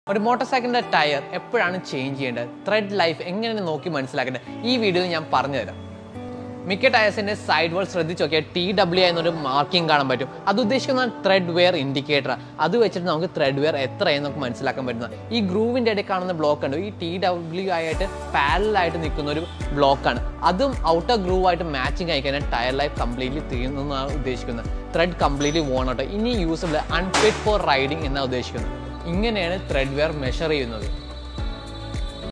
ഒരു മോട്ടോർ സൈക്കിളിന്റെ ടയർ എപ്പോഴാണ് ചേഞ്ച് ചെയ്യേണ്ടത് ത്രെഡ് ലൈഫ് എങ്ങനെയാണ് നോക്കി മനസ്സിലാക്കേണ്ടത് ഈ വീഡിയോയിൽ ഞാൻ പറഞ്ഞുതരാം മിക്ക ടയർസിന്റെ സൈഡ് വാൾ ശ്രദ്ധിച്ച് നോക്കിയാൽ ടി ഡബ്ല്യു എന്നൊരു മാർക്കിംഗ് കാണാൻ പറ്റും അത് ഉദ്ദേശിക്കുന്ന ത്രെഡ് വെയർ ഇൻഡിക്കേറ്റർ അത് വെച്ചിട്ട് നമുക്ക് ത്രെഡ് വെയർ എത്രയെന്ന് നമുക്ക് മനസ്സിലാക്കാൻ പറ്റുന്നത് ഈ ഗ്രൂവിന്റെ ഇടയിൽ കാണുന്ന ബ്ലോക്ക് ഉണ്ട് ഈ ടി ഡബ്ല്യു ആയിട്ട് പാരലായിട്ട് നിൽക്കുന്ന ഒരു ബ്ലോക്കാണ് അതും ഔട്ടർ ഗ്രൂവ് ആയിട്ട് മാച്ചിങ് ആയി കഴിഞ്ഞാൽ ടയർ ലൈഫ് കംപ്ലീറ്റ്ലി തീർന്നെന്നാണ് ഉദ്ദേശിക്കുന്നത് ത്രെഡ് കംപ്ലീറ്റ്ലി വോൺ ഔട്ട് ഇനി യൂസബിൾ അൺഫിറ്റ് ഫോർ റൈഡിങ് എന്നാണ് ഉദ്ദേശിക്കുന്നത് ഇങ്ങനെയാണ് ത്രെഡ് വെയർ മെഷർ ചെയ്യുന്നത്